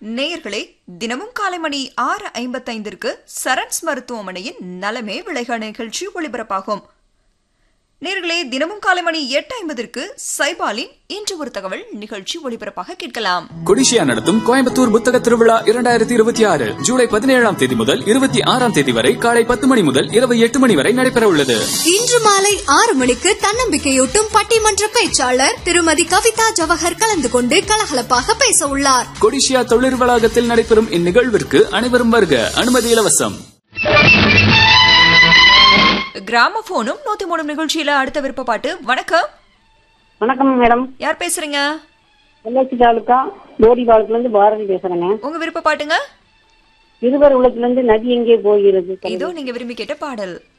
நேயர்களே தினமும் காலை மணி ஆறு ஐம்பத்தைந்திற்கு சரண்ஸ் மருத்துவமனையின் நலமே விளைக நிகழ்ச்சி ஒளிபரப்பாகும் நேர்களே தினமும் காலை மணி எட்டு ஐம்பதற்கு சைபாலின் இன்று ஒரு தகவல் நிகழ்ச்சி ஒளிபரப்பாக கேட்கலாம் கொடிஷியா நடத்தும் கோயம்புத்தூர் புத்தக திருவிழா இரண்டாயிரத்தி இருபத்தி ஆறு ஜூலை பதினேழாம் தேதி முதல் இருபத்தி ஆறாம் தேதி வரை காலை பத்து மணி முதல் இரவு எட்டு மணி வரை நடைபெற உள்ளது இன்று மாலை ஆறு மணிக்கு தன்னம்பிக்கையூட்டும் பட்டிமன்ற பேச்சாளர் திருமதி கவிதா ஜவஹர் கலந்து கொண்டு கலகலப்பாக பேச உள்ளார் கொடிஷியா தொழில் வளாகத்தில் நடைபெறும் இந்நிகழ்விற்கு அனைவரும் வருக அனுமதி இலவசம் கிராமபோனும் நூத்தி மூணு நிகழ்ச்சியில அடுத்த விருப்ப பாட்டு வணக்கம் வணக்கம் மேடம் யார் பேசுறீங்க பொள்ளாச்சி தாலுக்கா போடிபாலத்துல இருந்து பாரதி பேசுறேங்க உங்க விருப்ப பாட்டுங்க இருவர் உலகத்துல இருந்து நதி எங்கே போகிறது இதோ நீங்க விரும்பி கேட்ட பாடல்